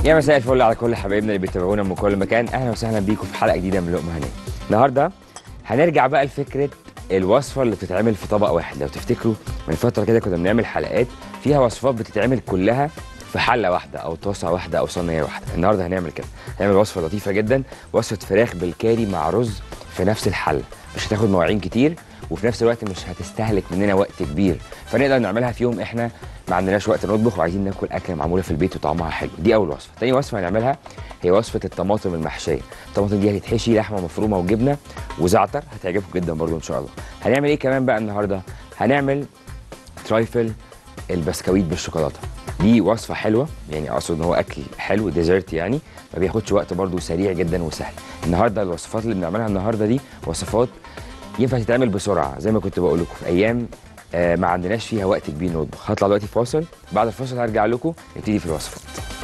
يا مساء الفل على كل حبايبنا اللي بيتابعونا من كل مكان اهلا وسهلا بيكم في حلقه جديده من لقمه هنيه النهارده هنرجع بقى لفكره الوصفه اللي بتتعمل في طبق واحد لو تفتكروا من فتره كده كنا بنعمل حلقات فيها وصفات بتتعمل كلها في حله واحده او طاسه واحده او صينيه واحده النهارده هنعمل كده هنعمل وصفه لطيفه جدا وصفه فراخ بالكاري مع رز في نفس الحله مش هتاخد مواعين كتير وفي نفس الوقت مش هتستهلك مننا وقت كبير فنقدر نعملها في يوم احنا ما عندناش وقت نطبخ وعايزين ناكل اكله معموله في البيت وطعمها حلو دي اول وصفه تاني وصفه هنعملها هي وصفه الطماطم المحشيه الطماطم دي هتتحشي لحمه مفرومه وجبنه وزعتر هتعجبكم جدا برضو ان شاء الله هنعمل ايه كمان بقى النهارده هنعمل ترايفل البسكويت بالشوكولاته دي وصفه حلوه يعني اقصد ان هو اكل حلو ديزرت يعني ما بياخدش وقت برضو سريع جدا وسهل النهارده الوصفات اللي بنعملها النهارده دي وصفات ينفع تتعمل بسرعه زي ما كنت بقول لكم في ايام آه، ما عندناش فيها وقت كبير نطبخ هطلع دلوقتي فاصل بعد الفاصل هرجع لكم نبتدي في الوصفات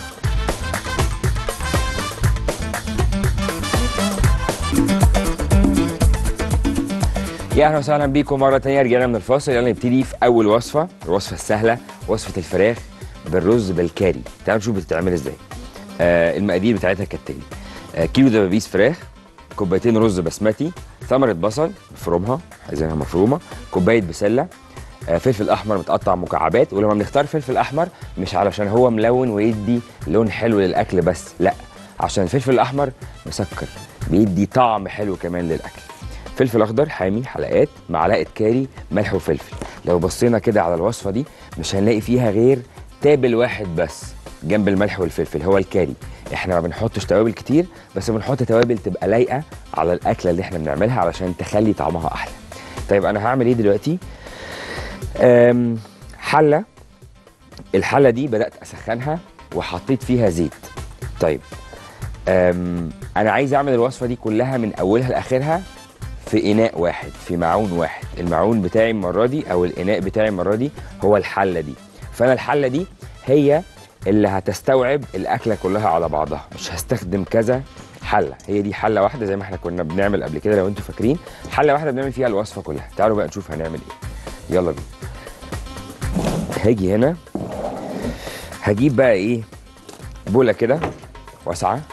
يا اهلا وسهلا بيكم مره تانية رجعنا من الفاصل يلا نبتدي في اول وصفه الوصفه السهله وصفه الفراخ بالرز بالكاري تعالوا نشوف بتتعمل ازاي آه المقادير بتاعتها كالتالي آه كيلو دبابيس فراخ كوبايتين رز بسمتي ثمره بصل مفرومها عايزينها مفرومه كوبايه بسله آه، فلفل احمر متقطع مكعبات ولما بنختار فلفل احمر مش علشان هو ملون ويدي لون حلو للاكل بس لا عشان الفلفل الاحمر مسكر بيدي طعم حلو كمان للاكل فلفل اخضر حامي حلقات معلقه كاري ملح وفلفل لو بصينا كده على الوصفه دي مش هنلاقي فيها غير تابل واحد بس جنب الملح والفلفل هو الكاري احنا ما بنحطش توابل كتير بس بنحط توابل تبقى لايقه على الاكله اللي احنا بنعملها علشان تخلي طعمها احلى طيب انا هعمل ايه دلوقتي أم، حله الحله دي بدات اسخنها وحطيت فيها زيت طيب أم، انا عايز اعمل الوصفه دي كلها من اولها لاخرها في اناء واحد في معون واحد المعون بتاعي المره دي او الاناء بتاعي المره دي هو الحله دي فانا الحله دي هي اللي هتستوعب الاكله كلها على بعضها مش هستخدم كذا حله هي دي حله واحده زي ما احنا كنا بنعمل قبل كده لو انتوا فاكرين حله واحده بنعمل فيها الوصفه كلها تعالوا بقى نشوف هنعمل ايه يلا بينا هاجي هنا هجيب بقى ايه بوله كده واسعه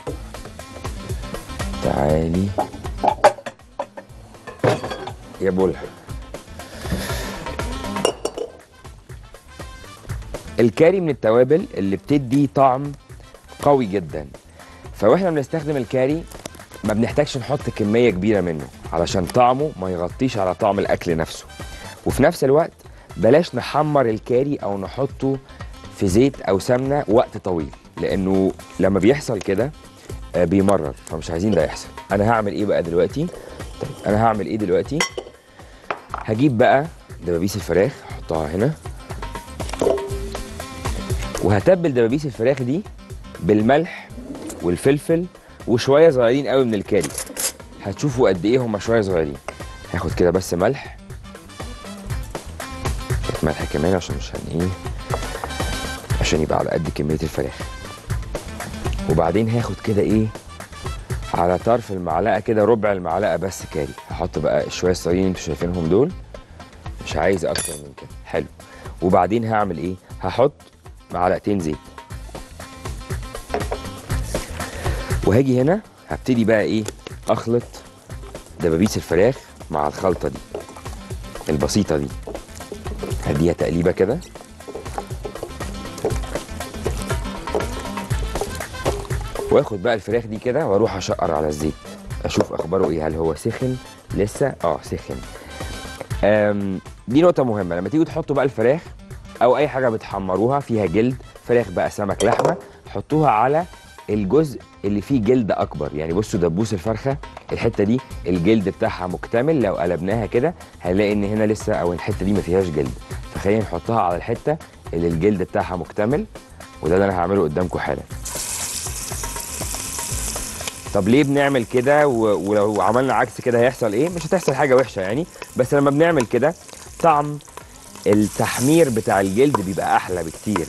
تعالي يا بوله الكاري من التوابل اللي بتدي طعم قوي جدا فواحنا بنستخدم الكاري ما بنحتاجش نحط كميه كبيره منه علشان طعمه ما يغطيش على طعم الاكل نفسه وفي نفس الوقت بلاش نحمر الكاري او نحطه في زيت او سمنه وقت طويل لانه لما بيحصل كده آه، بيمرر فمش عايزين ده يحصل انا هعمل ايه بقى دلوقتي طيب انا هعمل ايه دلوقتي هجيب بقى دبابيس الفراخ احطها هنا وهتبل دبابيس الفراخ دي بالملح والفلفل وشويه صغيرين قوي من الكاري هتشوفوا قد ايه هما شويه صغيرين هاخد كده بس ملح شويه ملح كمان عشان مش هن ايه عشان يبقى على قد كميه الفراخ وبعدين هاخد كده ايه على طرف المعلقه كده ربع المعلقه بس كاري هحط بقى الشويه الصغيرين اللي انتوا شايفينهم دول مش عايز اكتر من كده حلو وبعدين هعمل ايه هحط معلقتين زيت وهاجي هنا هبتدي بقى ايه اخلط دبابيس الفراخ مع الخلطه دي البسيطه دي هديها تقليبه كده واخد بقى الفراخ دي كده واروح اشقر على الزيت اشوف اخباره ايه هل هو سخن لسه اه سخن أم دي نقطه مهمه لما تيجوا تحطوا بقى الفراخ او اي حاجه بتحمروها فيها جلد فراخ بقى سمك لحمه حطوها على الجزء اللي فيه جلد اكبر يعني بصوا دبوس الفرخه الحته دي الجلد بتاعها مكتمل لو قلبناها كده هنلاقي ان هنا لسه او الحته دي ما فيهاش جلد فخلينا نحطها على الحته اللي الجلد بتاعها مكتمل وده اللي انا هعمله قدامكم حالا طب ليه بنعمل كده و- ولو عملنا عكس كده هيحصل ايه مش هتحصل حاجه وحشه يعني بس لما بنعمل كده طعم التحمير بتاع الجلد بيبقى احلى بكتير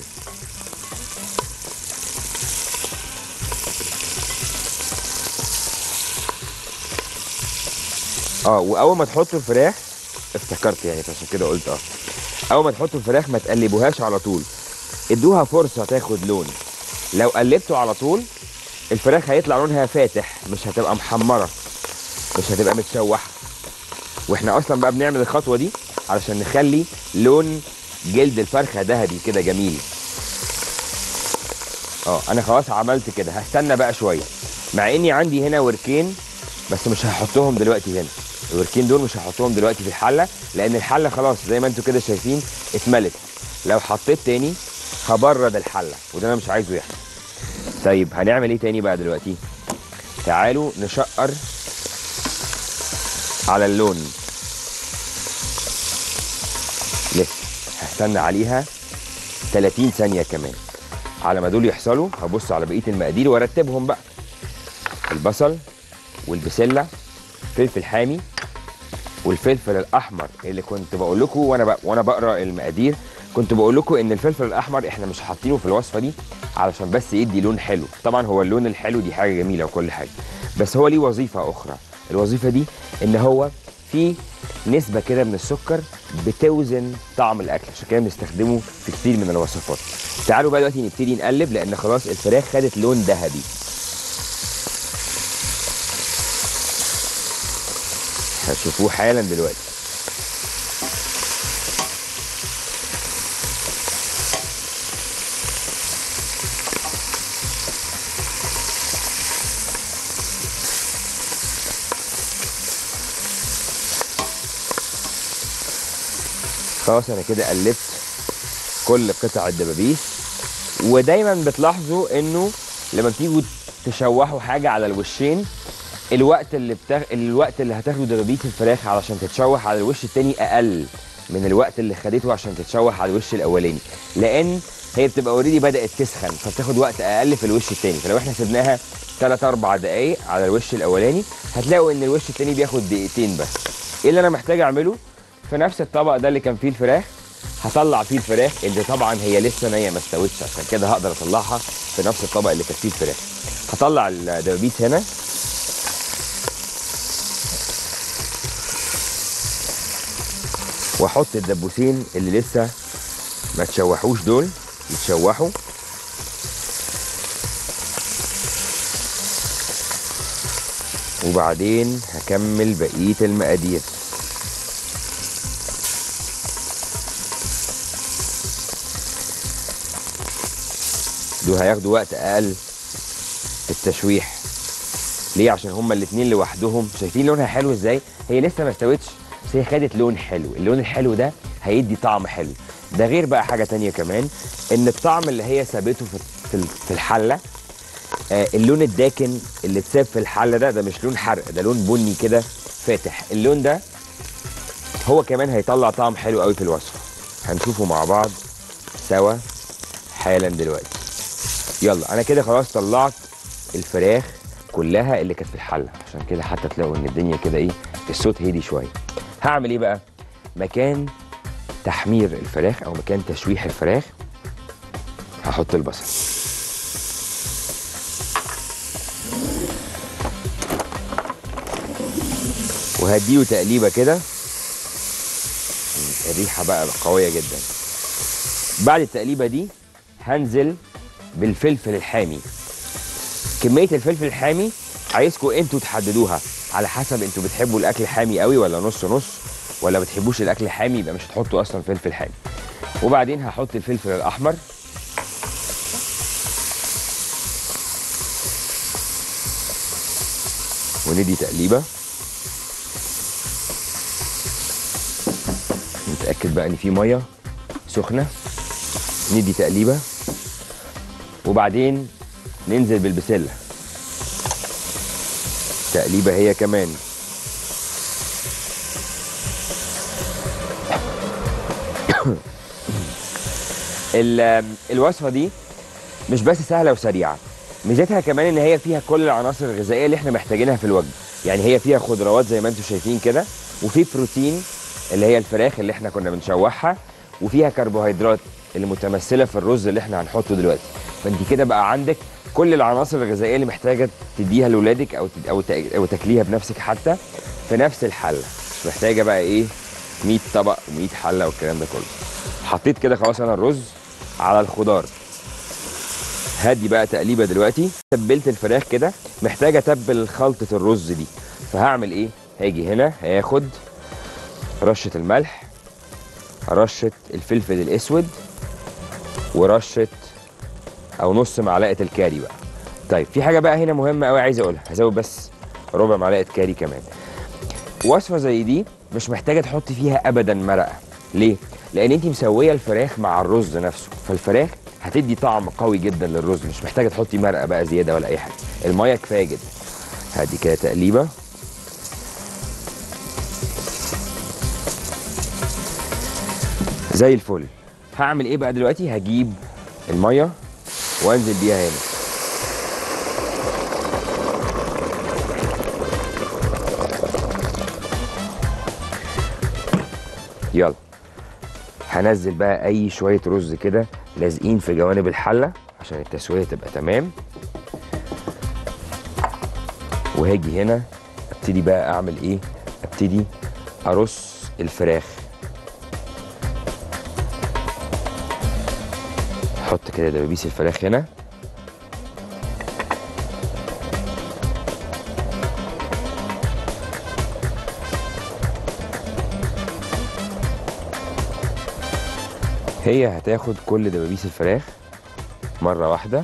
اه واول ما تحطوا الفراخ افتكرت يعني عشان كده قلت اه اول ما تحطوا الفراخ ما تقلبوهاش على طول ادوها فرصه تاخد لون لو قلبته على طول الفراخ هيطلع لونها فاتح مش هتبقى محمره مش هتبقى متشوحه واحنا اصلا بقى بنعمل الخطوه دي علشان نخلي لون جلد الفرخه ذهبي كده جميل اه انا خلاص عملت كده هستنى بقى شويه مع اني عندي هنا وركين بس مش هحطهم دلوقتي هنا الوركين دول مش هحطهم دلوقتي في الحله لان الحله خلاص زي ما انتم كده شايفين اتملت لو حطيت تاني هبرد الحله وده انا مش عايزه يحصل طيب هنعمل ايه تاني بقى دلوقتي تعالوا نشقر على اللون لسه هستنى عليها 30 ثانيه كمان على ما دول يحصلوا هبص على بقيه المقادير وارتبهم بقى البصل والبسله فلفل حامي والفلفل الاحمر اللي كنت بقول لكم وانا بق... وانا بقرا المقادير كنت بقول لكم ان الفلفل الاحمر احنا مش حاطينه في الوصفه دي علشان بس يدي لون حلو طبعا هو اللون الحلو دي حاجه جميله وكل حاجه بس هو ليه وظيفه اخرى الوظيفه دي ان هو في نسبه كده من السكر بتوزن طعم الاكل عشان كده بنستخدمه في كتير من الوصفات تعالوا بقى دلوقتي نبتدي نقلب لان خلاص الفراخ خدت لون ذهبي هتشوفوه حالا دلوقتي خلاص انا كده قلبت كل قطع الدبابيس ودايما بتلاحظوا انه لما بتيجوا تشوحوا حاجه على الوشين الوقت اللي بتاخ... الوقت اللي هتاخده دبابيس الفراخ علشان تتشوح على الوش التاني اقل من الوقت اللي خدته عشان تتشوح على الوش الاولاني لان هي بتبقى اوريدي بدات تسخن فبتاخد وقت اقل في الوش التاني فلو احنا سيبناها 3 4 دقائق على الوش الاولاني هتلاقوا ان الوش التاني بياخد دقيقتين بس ايه اللي انا محتاج اعمله في نفس الطبق ده اللي كان فيه الفراخ هطلع فيه الفراخ اللي طبعا هي لسه نيه ما استوتش عشان كده هقدر اطلعها في نفس الطبق اللي كان فيه الفراخ هطلع الدبابيس هنا واحط الدبوسين اللي لسه ما تشوحوش دول يتشوحوا وبعدين هكمل بقيه المقادير دول هياخدوا وقت اقل في التشويح ليه عشان هما الاتنين لوحدهم شايفين لونها حلو ازاي هي لسه ما استوتش بس هي خدت لون حلو اللون الحلو ده هيدي طعم حلو ده غير بقى حاجه تانية كمان ان الطعم اللي هي سابته في في- في الحله آه، اللون الداكن اللي اتساب في الحله ده ده مش لون حرق ده لون بني كده فاتح اللون ده هو كمان هيطلع طعم حلو قوي في الوصفه هنشوفه مع بعض سوا حالا دلوقتي يلا انا كده خلاص طلعت الفراخ كلها اللي كانت في الحله عشان كده حتى تلاقوا ان الدنيا كده ايه الصوت هدي شويه هعمل ايه بقى مكان تحمير الفراخ او مكان تشويح الفراخ هحط البصل وهديله تقليبه كده الريحه بقى قويه جدا بعد التقليبه دي هنزل بالفلفل الحامي كميه الفلفل الحامي عايزكم انتوا تحددوها على حسب انتوا بتحبوا الاكل حامي قوي ولا نص نص ولا بتحبوش الاكل حامي يبقى مش هتحطوا اصلا فلفل حامي وبعدين هحط الفلفل الاحمر وندي تقليبه نتاكد بقى ان في ميه سخنه ندي تقليبه وبعدين ننزل بالبسله تقليبه هي كمان ال- الوصفه دي مش بس سهله وسريعه ميزتها كمان ان هي فيها كل العناصر الغذائيه اللي احنا محتاجينها في الوجبه يعني هي فيها خضروات زي ما انتم شايفين كده وفي بروتين اللي هي الفراخ اللي احنا كنا بنشوحها وفيها كربوهيدرات اللي متمثله في الرز اللي احنا هنحطه دلوقتي فانت كده بقى عندك كل العناصر الغذائيه اللي محتاجه تديها لاولادك او تد- او تا- او تاكليها بنفسك حتى في نفس الحله مش محتاجه بقى ايه 100 طبق و100 حله والكلام ده كله حطيت كده خلاص انا الرز على الخضار هدي بقى تقليبه دلوقتي تبلت الفراخ كده محتاجه اتبل خلطه الرز دي فهعمل ايه هاجي هنا هاخد رشه الملح رشه الفلفل الاسود ورشه او نص معلقه الكاري بقى طيب في حاجه بقى هنا مهمه قوي عايز اقولها هزود بس ربع معلقه كاري كمان وصفه زي دي مش محتاجه تحطي فيها ابدا مرقه ليه لان انت مسويه الفراخ مع الرز نفسه فالفراخ هتدي طعم قوي جدا للرز مش محتاجه تحطي مرقه بقى زياده ولا اي حاجه الميه كفايه جدا هدي كده تقليبه زي الفل هعمل ايه بقى دلوقتي هجيب الميه وانزل بيها هنا يلا هنزل بقى اي شويه رز كده لازقين في جوانب الحله عشان التسويه تبقى تمام وهاجي هنا ابتدي بقى اعمل ايه ابتدي ارص الفراخ احط كده دبابيس الفراخ هنا هي هتاخد كل دبابيس الفراخ مرة واحدة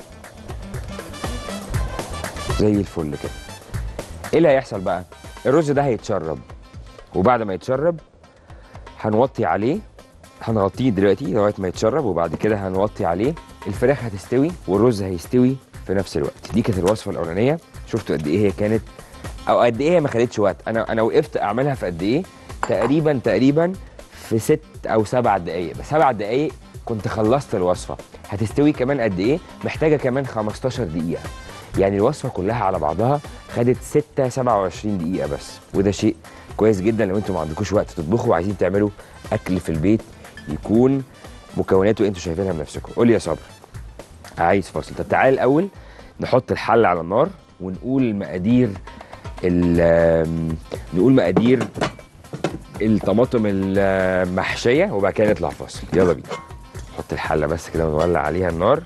زي الفل كده ايه اللي هيحصل بقى الرز ده هيتشرب وبعد ما يتشرب هنوطي عليه هنغطيه دلوقتي لغايه ما يتشرب وبعد كده هنوطي عليه الفراخ هتستوي والرز هيستوي في نفس الوقت دي كانت الوصفه الاولانيه شفتوا قد ايه هي كانت او قد ايه هي ما خدتش وقت انا انا وقفت اعملها في قد ايه تقريبا تقريبا في ست او سبع دقائق بس سبع دقائق كنت خلصت الوصفه هتستوي كمان قد ايه محتاجه كمان 15 دقيقه يعني الوصفه كلها على بعضها خدت 6 27 دقيقه بس وده شيء كويس جدا لو انتم ما عندكوش وقت تطبخوا وعايزين تعملوا اكل في البيت يكون مكوناته انتوا شايفينها بنفسكم قول لي يا صبر عايز فاصل طب تعال الاول نحط الحله على النار ونقول مقادير ال- نقول مقادير الطماطم المحشيه وبعد كده نطلع فاصل يلا بينا نحط الحله بس كده ونولع عليها النار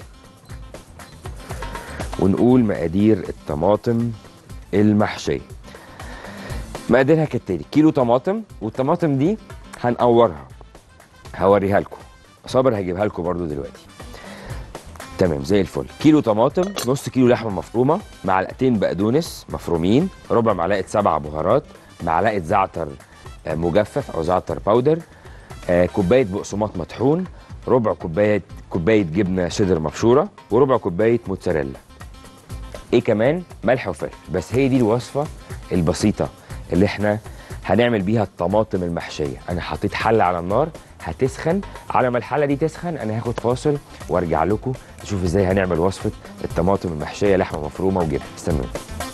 ونقول مقادير الطماطم المحشيه مقاديرها كالتالي كيلو طماطم والطماطم دي هنقورها هوريها لكم صابر هجيبها لكم برضو دلوقتي تمام زي الفل كيلو طماطم نص كيلو لحمه مفرومه معلقتين بقدونس مفرومين ربع معلقه سبع بهارات معلقه زعتر آه، مجفف او زعتر باودر آه، كوبايه بقسماط مطحون ربع كوبايه كوبايه جبنه شيدر مبشوره وربع كوبايه موتزاريلا ايه كمان ملح وفلفل بس هي دي الوصفه البسيطه اللي احنا هنعمل بيها الطماطم المحشيه انا حطيت حله على النار هتسخن على ما الحله دي تسخن انا هاخد فاصل وارجع لكم نشوف ازاي هنعمل وصفه الطماطم المحشيه لحمه مفرومه وجبنه استنوني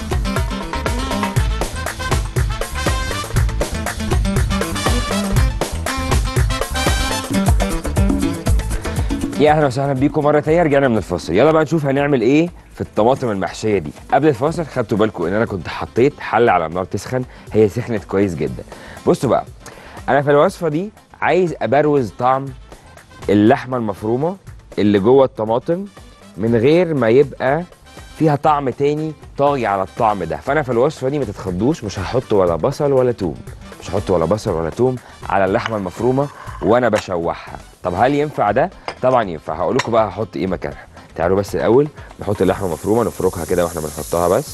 يا اهلا وسهلا بيكم مره تانيه رجعنا من الفاصل يلا بقى نشوف هنعمل ايه في الطماطم المحشيه دي قبل الفاصل خدتوا بالكم ان انا كنت حطيت حله على النار تسخن هي سخنت كويس جدا بصوا بقى انا في الوصفه دي عايز ابروز طعم اللحمه المفرومه اللي جوه الطماطم من غير ما يبقى فيها طعم تاني طاغي على الطعم ده فانا في الوصفه دي ما تتخضوش مش هحط ولا بصل ولا توم مش هحط ولا بصل ولا توم على اللحمه المفرومه وانا بشوحها طب هل ينفع ده طبعا ينفع هقول لكم بقى هحط ايه مكانها تعالوا بس الاول نحط اللحمه المفرومه نفركها كده واحنا بنحطها بس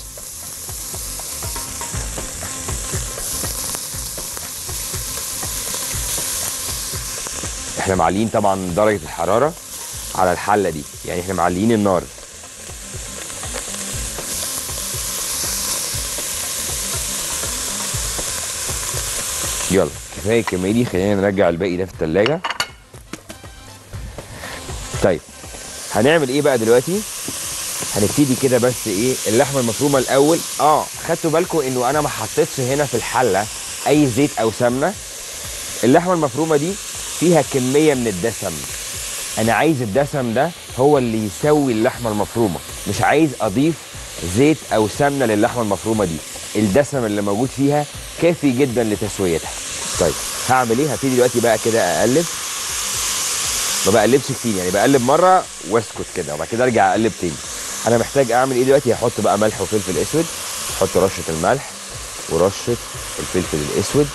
احنا معلين طبعا درجه الحراره على الحله دي يعني احنا معليين النار يلا كفايه الكميه دي خلينا نرجع الباقي ده في التلاجة طيب هنعمل ايه بقى دلوقتي هنبتدي كده بس ايه اللحمه المفرومه الاول اه خدتوا بالكم انه انا ما حطيتش هنا في الحله اي زيت او سمنه اللحمه المفرومه دي فيها كميه من الدسم انا عايز الدسم ده هو اللي يسوي اللحمه المفرومه مش عايز اضيف زيت او سمنه للحمه المفرومه دي الدسم اللي موجود فيها كافي جدا لتسويتها طيب هعمل ايه هبتدي دلوقتي بقى كده اقلب ما بقلبش كتير يعني بقلب مره واسكت كده وبعد كده ارجع اقلب تاني انا محتاج اعمل ايه دلوقتي هحط بقى ملح وفلفل اسود احط رشه الملح ورشه الفلفل الاسود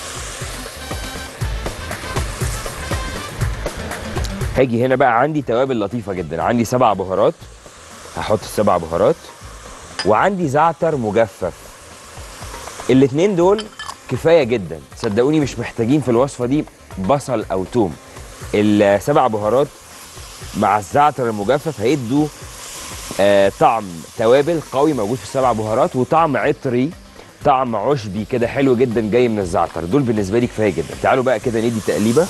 هاجي هنا بقى عندي توابل لطيفه جدا عندي سبع بهارات هحط السبع بهارات وعندي زعتر مجفف الاتنين دول كفايه جدا صدقوني مش محتاجين في الوصفه دي بصل او توم السبع بهارات مع الزعتر المجفف هيدوا آه طعم توابل قوي موجود في السبع بهارات وطعم عطري طعم عشبي كده حلو جدا جاي من الزعتر دول بالنسبه لي كفايه جدا تعالوا بقى كده ندي تقليبه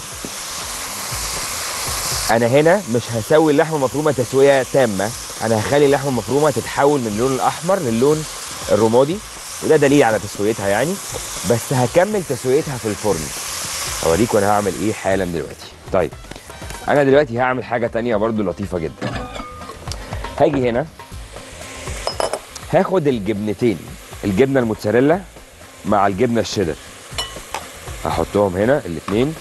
انا هنا مش هسوي اللحمه المفرومه تسويه تامه انا هخلي اللحمه المفرومه تتحول من اللون الاحمر للون الرمادي وده دليل على تسويتها يعني بس هكمل تسويتها في الفرن اوريكم انا هعمل ايه حالا دلوقتي طيب انا دلوقتي هعمل حاجه تانية برضو لطيفه جدا هاجي هنا هاخد الجبنتين الجبنه الموتزاريلا مع الجبنه الشيدر هحطهم هنا الاثنين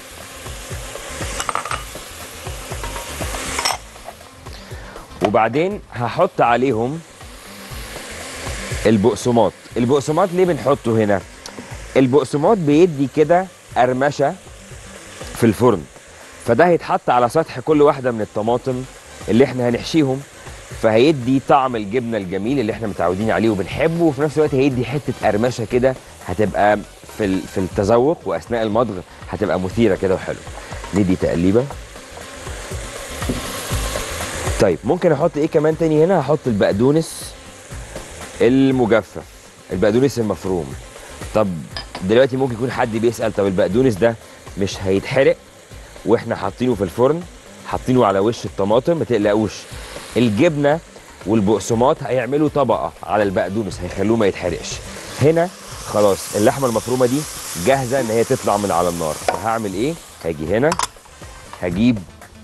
وبعدين هحط عليهم البقسماط البقسماط ليه بنحطه هنا البقسماط بيدي كده قرمشه في الفرن فده هيتحط على سطح كل واحده من الطماطم اللي احنا هنحشيهم فهيدي طعم الجبنه الجميل اللي احنا متعودين عليه وبنحبه وفي نفس الوقت هيدي حته قرمشه كده هتبقى في ال- في التذوق واثناء المضغ هتبقى مثيره كده وحلوه ندي تقليبه طيب ممكن احط ايه كمان تاني هنا هحط البقدونس المجفف البقدونس المفروم طب دلوقتي ممكن يكون حد بيسال طب البقدونس ده مش هيتحرق واحنا حاطينه في الفرن حاطينه على وش الطماطم ما تقلقوش الجبنه والبقسماط هيعملوا طبقه على البقدونس هيخلوه ما يتحرقش هنا خلاص اللحمه المفرومه دي جاهزه ان هي تطلع من على النار فهعمل ايه هاجي هنا هجيب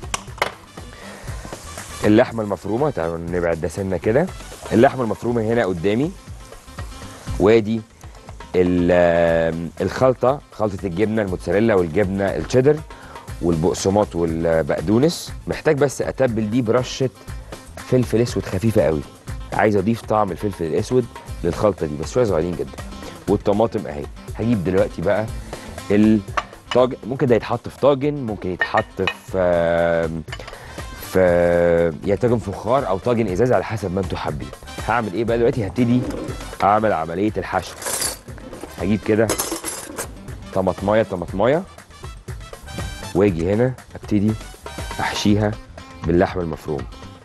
اللحمه المفرومه تعالوا نبعد ده سنه كده اللحمه المفرومه هنا قدامي وادي ال- الخلطه خلطه الجبنه الموتزاريلا والجبنه الشيدر والبقسماط والبقدونس محتاج بس اتبل دي برشه فلفل اسود خفيفه قوي عايز اضيف طعم الفلفل الاسود للخلطه دي بس شويه صغيرين جدا والطماطم اهي هجيب دلوقتي بقى الطاجن ممكن ده يتحط في طاجن ممكن يتحط في في يا طاجن فخار او طاجن ازاز على حسب ما انتوا حابين هعمل ايه بقى دلوقتي هبتدي اعمل عمليه الحشو هجيب كده طماطمايه طماطمايه واجي هنا ابتدي احشيها باللحمه المفروم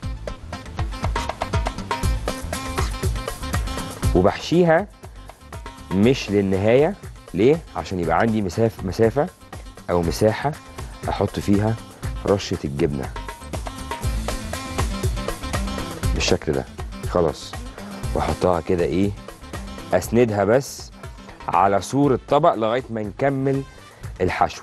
وبحشيها مش للنهايه ليه عشان يبقى عندي مسافه مسافه او مساحه احط فيها رشه الجبنه بالشكل ده خلاص واحطها كده ايه اسندها بس على سور الطبق لغايه ما نكمل الحشو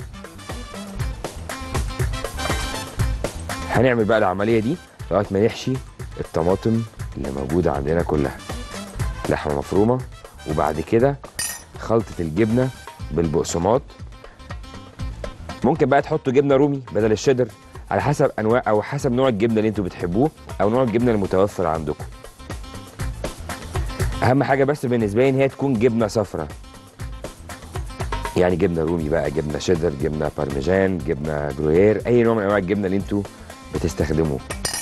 هنعمل بقى العمليه دي لغايه ما نحشي الطماطم اللي موجوده عندنا كلها لحمه مفرومه وبعد كده خلطه الجبنه بالبقسماط ممكن بقى تحطوا جبنه رومي بدل الشيدر على حسب انواع او حسب نوع الجبنه اللي انتوا بتحبوه او نوع الجبنه المتوفر عندكم اهم حاجه بس بالنسبه لي ان هي تكون جبنه صفراء يعني جبنه رومي بقى جبنه شيدر جبنه بارميجان جبنه جروير اي نوع من انواع الجبنه اللي انتوا بتستخدموه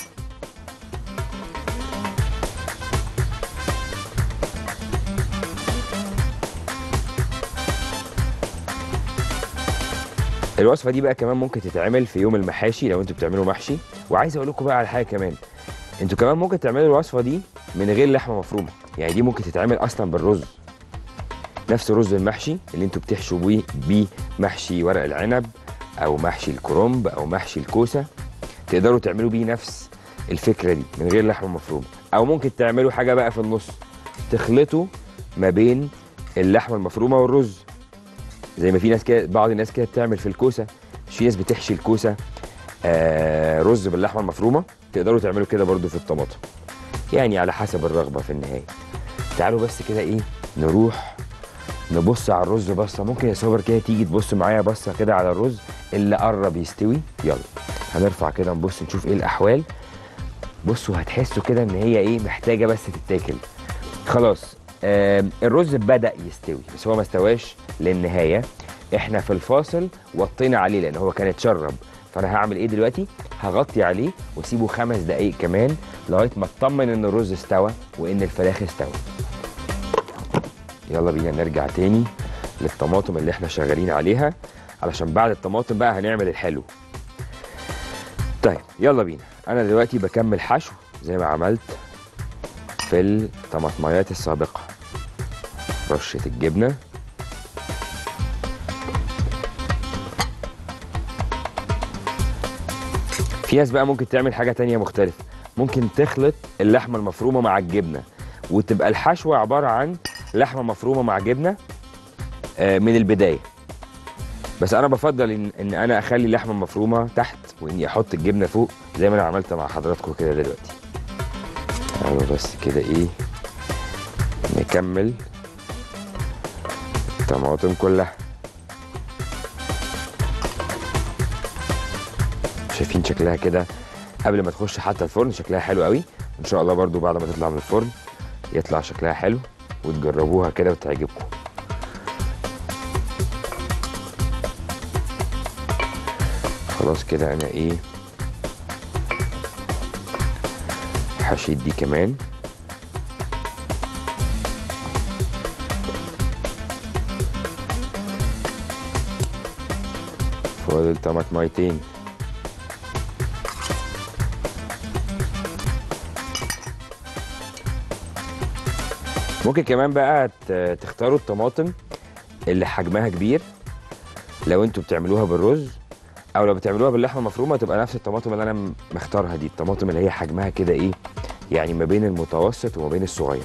الوصفه دي بقى كمان ممكن تتعمل في يوم المحاشي لو انتوا بتعملوا محشي وعايز اقول لكم بقى على حاجه كمان انتوا كمان ممكن تعملوا الوصفه دي من غير لحمه مفرومه يعني دي ممكن تتعمل اصلا بالرز نفس رز المحشي اللي انتوا بتحشوا بيه بيه محشي ورق العنب او محشي الكرنب او محشي الكوسه تقدروا تعملوا بيه نفس الفكره دي من غير لحمه مفرومه او ممكن تعملوا حاجه بقى في النص تخلطوا ما بين اللحمه المفرومه والرز زي ما في ناس كده بعض الناس كده بتعمل في الكوسه مش في ناس بتحشي الكوسه آه رز باللحمه المفرومه تقدروا تعملوا كده برضو في الطماطم يعني على حسب الرغبه في النهايه تعالوا بس كده ايه نروح نبص على الرز بصه ممكن يا صابر كده تيجي تبص معايا بصه كده على الرز اللي قرب يستوي يلا هنرفع كده نبص نشوف ايه الاحوال بصوا هتحسوا كده ان هي ايه محتاجه بس تتاكل خلاص آم، الرز بدا يستوي بس هو ما استواش للنهايه احنا في الفاصل وطينا عليه لان هو كان اتشرب فانا هعمل ايه دلوقتي هغطي عليه واسيبه خمس دقايق كمان لغايه ما اطمن ان الرز استوى وان الفراخ استوى يلا بينا نرجع تاني للطماطم اللي احنا شغالين عليها علشان بعد الطماطم بقى هنعمل الحلو طيب يلا بينا انا دلوقتي بكمل حشو زي ما عملت في الطماطميات السابقه رشه الجبنه في ناس بقى ممكن تعمل حاجه تانية مختلفه ممكن تخلط اللحمه المفرومه مع الجبنه وتبقى الحشوه عباره عن لحمه مفرومه مع جبنه آه، من البدايه بس انا بفضل ان, إن انا اخلي اللحمه المفرومه تحت واني احط الجبنه فوق زي ما انا عملت مع حضراتكم كده دلوقتي تعالوا بس كده ايه نكمل الطماطم كلها شايفين شكلها كده قبل ما تخش حتى الفرن شكلها حلو قوي ان شاء الله برضو بعد ما تطلع من الفرن يطلع شكلها حلو وتجربوها كده وتعجبكم خلاص كده انا ايه حشيت دي كمان فاضل طماطميتين ممكن كمان بقى ت- تختاروا الطماطم اللي حجمها كبير لو انتوا بتعملوها بالرز او لو بتعملوها باللحمه المفرومه تبقى نفس الطماطم اللي انا م- مختارها دي الطماطم اللي هي حجمها كده ايه يعني ما بين المتوسط وما بين الصغير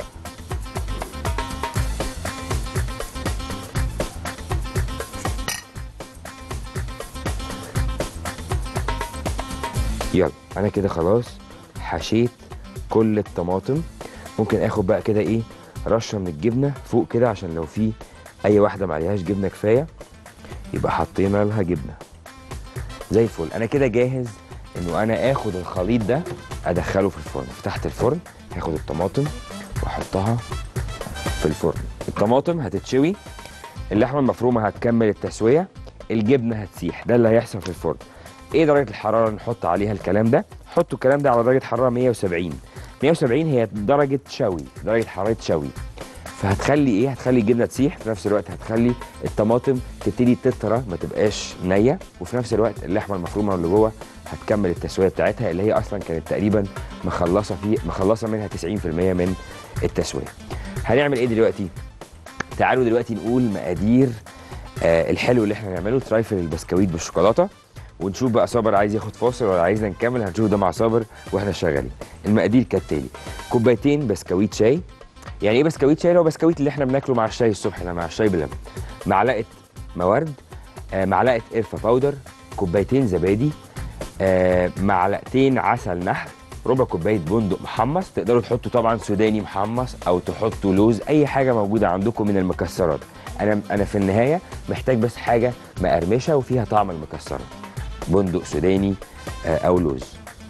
يلا انا كده خلاص حشيت كل الطماطم ممكن اخد بقى كده ايه رشه من الجبنه فوق كده عشان لو في اي واحده ما عليهاش جبنه كفايه يبقى حطينا لها جبنه زي الفل انا كده جاهز انه انا اخد الخليط ده ادخله في الفرن فتحت الفرن هاخد الطماطم واحطها في الفرن الطماطم هتتشوي اللحمه المفرومه هتكمل التسويه الجبنه هتسيح ده اللي هيحصل في الفرن ايه درجه الحراره اللي نحط عليها الكلام ده حطوا الكلام ده على درجه حراره 170 170 هي درجه شوي درجه حراره شوي فهتخلي ايه هتخلي الجبنه تسيح في نفس الوقت هتخلي الطماطم تبتدي تطرى ما تبقاش نيه وفي نفس الوقت اللحمه المفرومه اللي جوه هتكمل التسويه بتاعتها اللي هي اصلا كانت تقريبا مخلصه فيه مخلصه منها 90% من التسويه هنعمل ايه دلوقتي تعالوا دلوقتي نقول مقادير آه الحلو اللي احنا هنعمله ترايفل البسكويت بالشوكولاته ونشوف بقى صابر عايز ياخد فاصل ولا عايزنا نكمل هنشوف ده مع صابر واحنا شغالين المقادير كالتالي كوبايتين بسكويت شاي يعني ايه بسكويت شاي اللي هو بسكويت اللي احنا بناكله مع الشاي الصبح ده مع الشاي بلبن معلقه موارد آه معلقه قرفه باودر كوبايتين زبادي آه معلقتين عسل نحل ربع كوبايه بندق محمص تقدروا تحطوا طبعا سوداني محمص او تحطوا لوز اي حاجه موجوده عندكم من المكسرات انا انا في النهايه محتاج بس حاجه مقرمشه وفيها طعم المكسرات بندق سوداني آه او لوز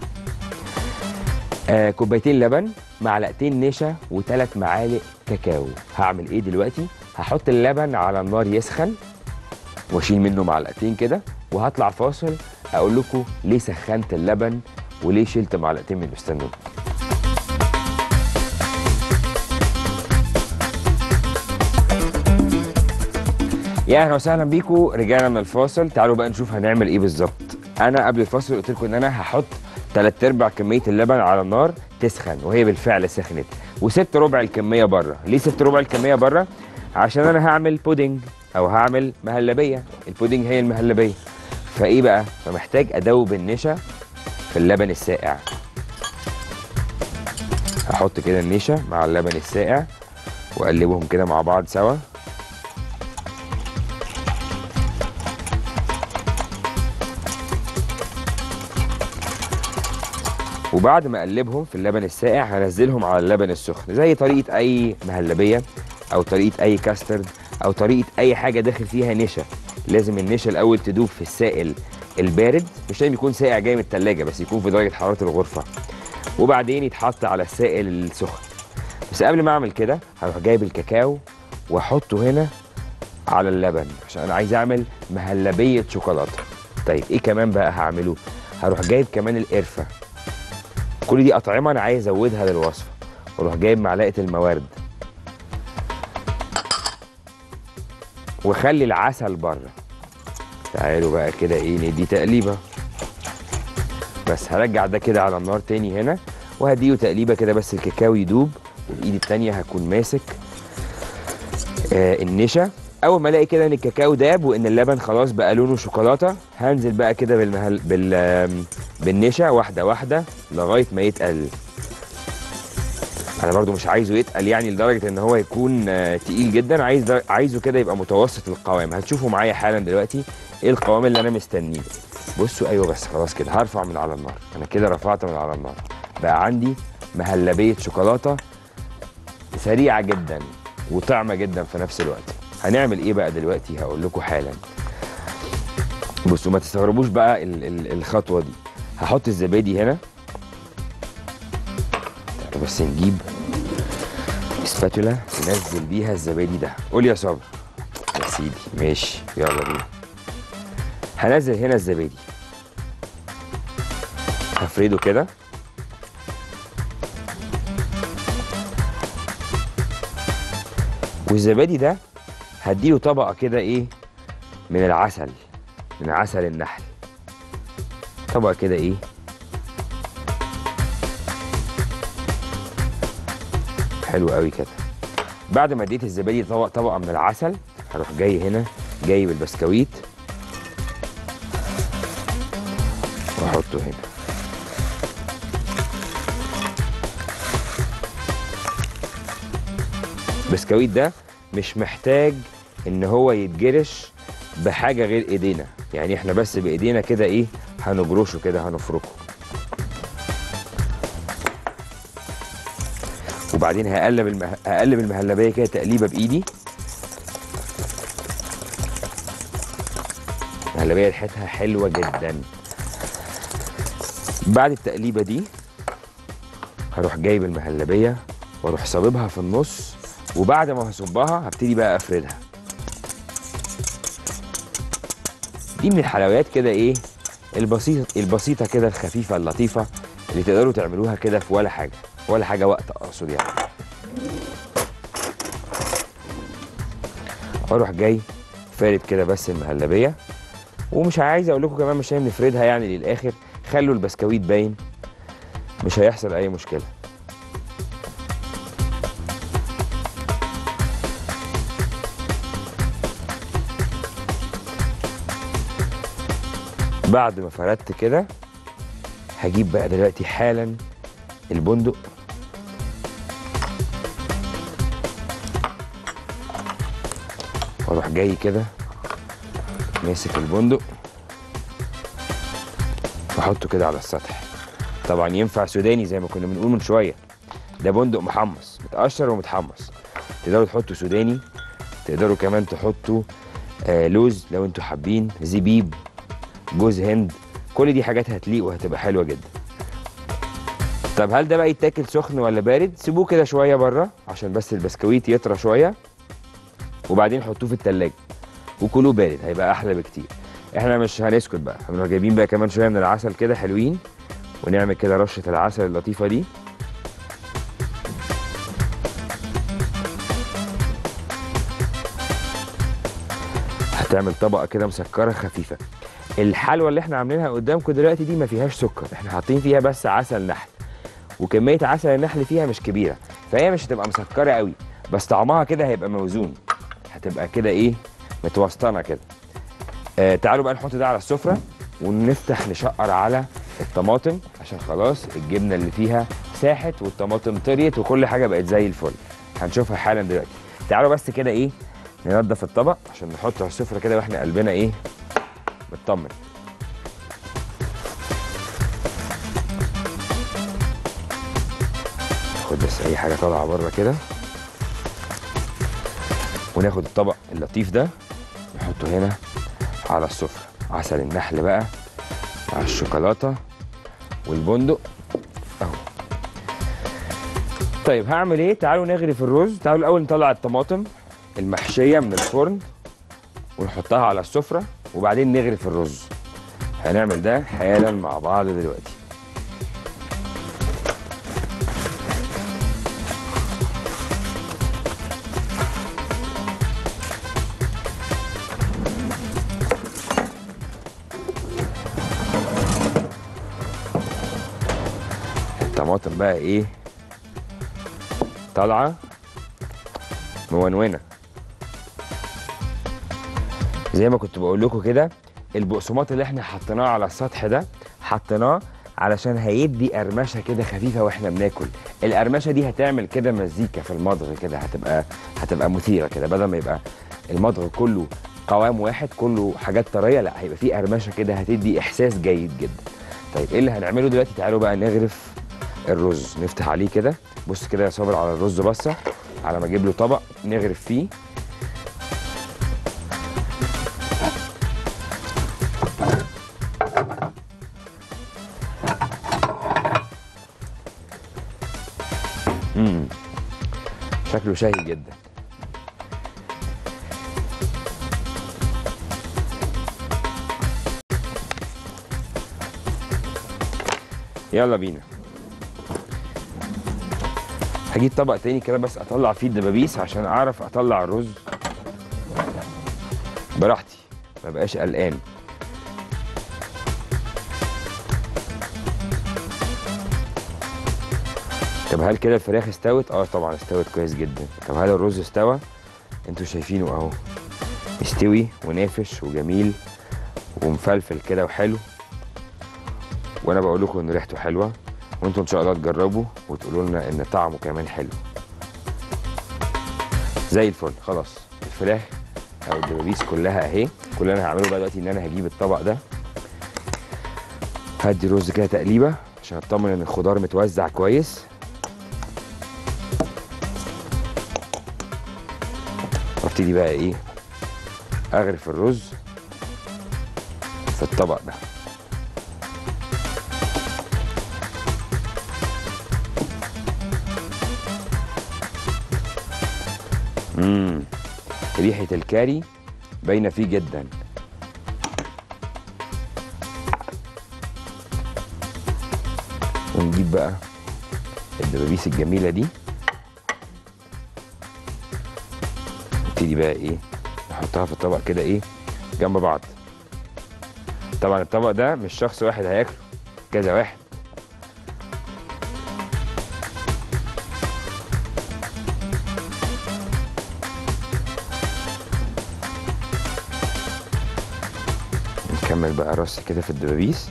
آه كوبايتين لبن معلقتين نشا وثلاث معالق كاكاو هعمل ايه دلوقتي هحط اللبن على النار يسخن واشيل منه معلقتين كده وهطلع فاصل اقول لكم ليه سخنت اللبن وليه شلت معلقتين منه استنوا يا اهلا وسهلا بيكم رجعنا من الفاصل تعالوا بقى نشوف هنعمل ايه بالظبط انا قبل الفاصل قلت لكم ان انا هحط تلات ارباع كميه اللبن على النار تسخن وهي بالفعل سخنت وسبت ربع الكميه بره ليه سبت ربع الكميه بره عشان انا هعمل بودنج او هعمل مهلبيه البودنج هي المهلبيه فايه بقى فمحتاج ادوب النشا في اللبن الساقع هحط كده النشا مع اللبن الساقع واقلبهم كده مع بعض سوا وبعد ما اقلبهم في اللبن الساقع هنزلهم على اللبن السخن زي طريقه اي مهلبيه او طريقه اي كاسترد او طريقه اي حاجه داخل فيها نشا لازم النشا الاول تدوب في السائل البارد مش لازم يكون ساقع جاي من التلاجة بس يكون في درجه حراره الغرفه وبعدين يتحط على السائل السخن بس قبل ما اعمل كده هروح جايب الكاكاو واحطه هنا على اللبن عشان انا عايز اعمل مهلبيه شوكولاته طيب ايه كمان بقى هعمله هروح جايب كمان القرفه كل دي اطعمه انا عايز ازودها للوصفه واروح جايب معلقه الموارد واخلي العسل بره تعالوا بقى كده ايه ندي تقليبه بس هرجع ده كده على النار تاني هنا وهديه تقليبه كده بس الكاكاو يدوب والايد التانيه هكون ماسك آه النشا اول ما الاقي كده ان الكاكاو داب وان اللبن خلاص بقى لونه شوكولاته هنزل بقى كده بالمهل بال آم، بالنشا واحده واحده لغايه ما يتقل انا برضو مش عايزه يتقل يعني لدرجه ان هو يكون آه، تقيل جدا عايز ده عايزه كده يبقى متوسط القوام هتشوفوا معايا حالا دلوقتي ايه القوام اللي انا مستنيه بصوا ايوه بس خلاص كده هرفع من على النار انا كده رفعت من على النار بقى عندي مهلبيه شوكولاته سريعه جدا وطعمه جدا في نفس الوقت هنعمل ايه بقى دلوقتي هقول لكم حالا بصوا ما تستغربوش بقى ال ال الخطوه دي هحط الزبادي هنا تعالوا بس نجيب سباتولا ننزل بيها الزبادي ده قول يا صابر يا سيدي ماشي يلا بينا هنزل هنا الزبادي هفرده كده والزبادي ده هديله طبقه كده ايه من العسل من عسل النحل طبقه كده ايه حلو قوي كده بعد ما اديت الزبادي طبق طبقه من العسل هروح جاي هنا جايب البسكويت واحطه هنا البسكويت ده مش محتاج ان هو يتجرش بحاجه غير ايدينا يعني احنا بس بايدينا كده ايه هنجرشه كده هنفركه وبعدين هقلب المه... هقلب المهلبيه كده تقليبه بايدي المهلبيه ريحتها حلوه جدا بعد التقليبه دي هروح جايب المهلبيه واروح صاببها في النص وبعد ما هصبها هبتدي بقى افردها دي من الحلويات كده ايه البسيطه البسيطه كده الخفيفه اللطيفه اللي تقدروا تعملوها كده في ولا حاجه ولا حاجه وقت اقصد يعني واروح جاي فارد كده بس المهلبيه ومش عايز اقول لكم كمان مش هنفردها يعني للاخر خلوا البسكويت باين مش هيحصل اي مشكله بعد ما فردت كده هجيب بقى دلوقتي حالا البندق واروح جاي كده ماسك البندق واحطه كده على السطح طبعا ينفع سوداني زي ما كنا بنقول من شويه ده بندق محمص متقشر ومتحمص تقدروا تحطوا سوداني تقدروا كمان تحطوا آه لوز لو انتوا حابين زبيب جوز هند كل دي حاجات هتليق وهتبقى حلوه جدا طب هل ده بقى يتاكل سخن ولا بارد سيبوه كده شويه بره عشان بس البسكويت يطرى شويه وبعدين حطوه في التلاجة وكلوه بارد هيبقى احلى بكتير احنا مش هنسكت بقى هنروح جايبين بقى كمان شويه من العسل كده حلوين ونعمل كده رشه العسل اللطيفه دي هتعمل طبقه كده مسكره خفيفه الحلوى اللي احنا عاملينها قدامكم دلوقتي دي ما فيهاش سكر احنا حاطين فيها بس عسل نحل وكميه عسل النحل فيها مش كبيره فهي مش هتبقى مسكره قوي بس طعمها كده هيبقى موزون هتبقى كده ايه متوسطنه كده آه تعالوا بقى نحط ده على السفره ونفتح نشقر على الطماطم عشان خلاص الجبنه اللي فيها ساحت والطماطم طريت وكل حاجه بقت زي الفل هنشوفها حالا دلوقتي تعالوا بس كده ايه ننضف الطبق عشان نحطه على السفره كده واحنا قلبنا ايه مطمن ناخد بس اي حاجه طالعه بره كده وناخد الطبق اللطيف ده نحطه هنا على السفره عسل النحل بقى على الشوكولاته والبندق اهو طيب هعمل ايه تعالوا نغرف الرز تعالوا الاول نطلع الطماطم المحشيه من الفرن ونحطها على السفره وبعدين نغرف الرز هنعمل ده حالا مع بعض دلوقتي الطماطم بقى ايه طالعه مونونه زي ما كنت بقول لكم كده البقسماط اللي احنا حطيناه على السطح ده حطيناه علشان هيدي قرمشه كده خفيفه واحنا بناكل القرمشه دي هتعمل كده مزيكا في المضغ كده هتبقى هتبقى مثيره كده بدل ما يبقى المضغ كله قوام واحد كله حاجات طريه لا هيبقى فيه قرمشه كده هتدي احساس جيد جدا طيب ايه اللي هنعمله دلوقتي تعالوا بقى نغرف الرز نفتح عليه كده بص كده يا صابر على الرز بصه على ما اجيب له طبق نغرف فيه امم شكله شهي جدا يلا بينا هجيب طبق تاني كده بس اطلع فيه الدبابيس عشان اعرف اطلع الرز براحتي ما بقاش قلقان طب هل كده الفراخ استوت؟ اه طبعا استوت كويس جدا طب هل الرز استوى؟ انتوا شايفينه اهو مستوي ونافش وجميل ومفلفل كده وحلو وانا بقول لكم ان ريحته حلوه وانتوا ان شاء الله تجربوا وتقولوا لنا ان طعمه كمان حلو زي الفل خلاص الفراخ او الدبابيس كلها اهي كل اللي انا هعمله بقى دلوقتي ان انا هجيب الطبق ده هدي رز كده تقليبه عشان اطمن ان الخضار متوزع كويس وابتدي بقى ايه اغرف الرز في الطبق ده امم ريحه الكاري باينه فيه جدا ونجيب بقى الدبابيس الجميله دي نبتدي بقى ايه نحطها في الطبق كده ايه جنب بعض طبعا الطبق ده مش شخص واحد هياكله كذا واحد نكمل بقى رص كده في الدبابيس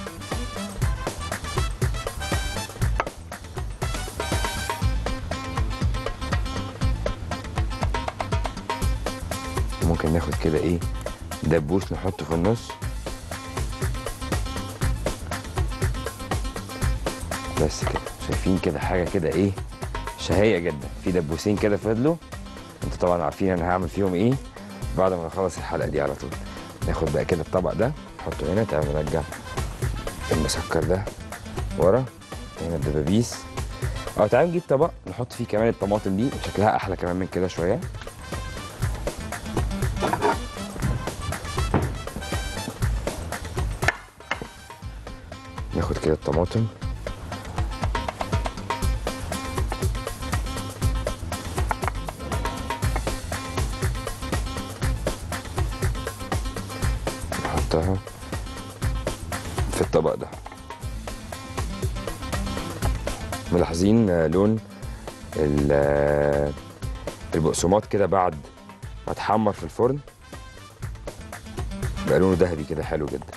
ممكن ناخد كده ايه دبوس نحطه في النص بس كده شايفين كده حاجه كده ايه شهيه جدا في دبوسين كده فضلوا انتوا طبعا عارفين انا هعمل فيهم ايه بعد ما نخلص الحلقه دي على طول ناخد بقى كده الطبق ده نحطه هنا تعالوا نرجع المسكر ده ورا هنا الدبابيس اه تعالوا نجيب طبق نحط فيه كمان الطماطم دي شكلها احلى كمان من كده شويه ناخد كده الطماطم نحطها في الطبق ده ملاحظين آه، لون ال- آه، البقسماط كده بعد ما اتحمر في الفرن بقى لونه ذهبي كده حلو جدا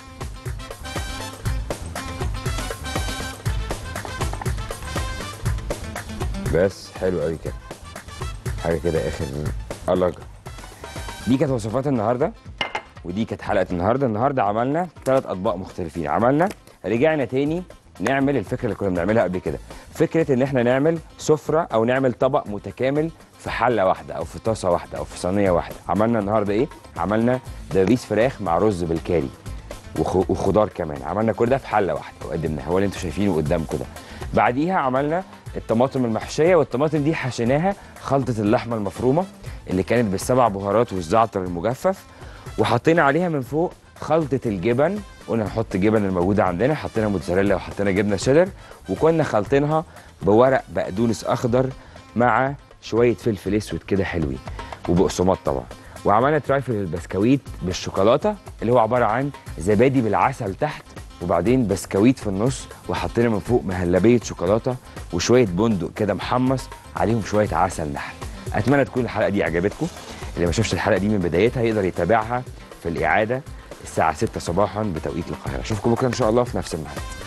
بس حلو قوي كده حاجه كده اخر الله دي كانت وصفات النهارده ودي كانت حلقه النهارده النهارده عملنا ثلاث اطباق مختلفين عملنا رجعنا تاني نعمل الفكره اللي كنا بنعملها قبل كده فكره ان احنا نعمل سفره او نعمل طبق متكامل في حله واحده او في طاسه واحده او في صينيه واحده عملنا النهارده ايه عملنا دبابيس فراخ مع رز بالكاري وخ- وخضار كمان عملنا كل ده في حله واحده وقدمناها هو اللي انتم شايفينه قدامكم ده بعديها عملنا الطماطم المحشيه والطماطم دي حشيناها خلطه اللحمه المفرومه اللي كانت بالسبع بهارات والزعتر المجفف وحطينا عليها من فوق خلطه الجبن قلنا نحط جبن الموجوده عندنا حطينا موتزاريلا وحطينا جبنه شيدر وكنا خلطينها بورق بقدونس اخضر مع شويه فلفل اسود كده حلوين وبقسماط طبعا وعملنا ترايفل البسكويت بالشوكولاته اللي هو عباره عن زبادي بالعسل تحت وبعدين بسكويت في النص وحطينا من فوق مهلبيه شوكولاته وشويه بندق كده محمص عليهم شويه عسل نحل اتمنى تكون الحلقه دي عجبتكم اللي ما شافش الحلقه دي من بدايتها يقدر يتابعها في الاعاده الساعه 6 صباحا بتوقيت القاهره اشوفكم بكره ان شاء الله في نفس الميعاد